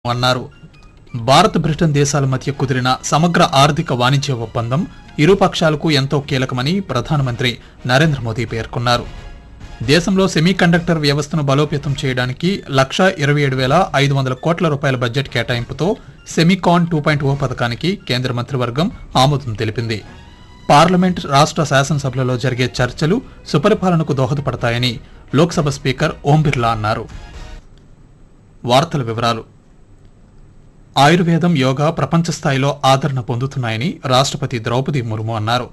అన్నారు భారత్ బ్రిటన్ దేశాల మధ్య కుదిరిన సమగ్ర ఆర్థిక వాణిజ్య ఒప్పందం ఇరు పక్షాలకు ఎంతో కీలకమని ప్రధానమంత్రి నరేంద్ర మోదీ పేర్కొన్నారు దేశంలో సెమీకండక్టర్ వ్యవస్థను బలోపేతం చేయడానికి లక్ష ఇరవై ఏడు వేల ఐదు వందల కోట్ల రూపాయల బడ్జెట్ కేటాయింపుతో సెమీకాన్ టూ పాయింట్ ఓ పథకానికి కేంద్ర మంత్రివర్గం ఆమోదం తెలిపింది పార్లమెంట్ రాష్ట్ర శాసనసభలలో జరిగే చర్చలు సుపరిపాలనకు దోహదపడతాయని లోక్సభ స్పీకర్ ఓం బిర్లా అన్నారు వార్తల వివరాలు ఆయుర్వేదం యోగా ప్రపంచ స్థాయిలో ఆదరణ పొందుతున్నాయని రాష్ట్రపతి ద్రౌపది ముర్ము అన్నారు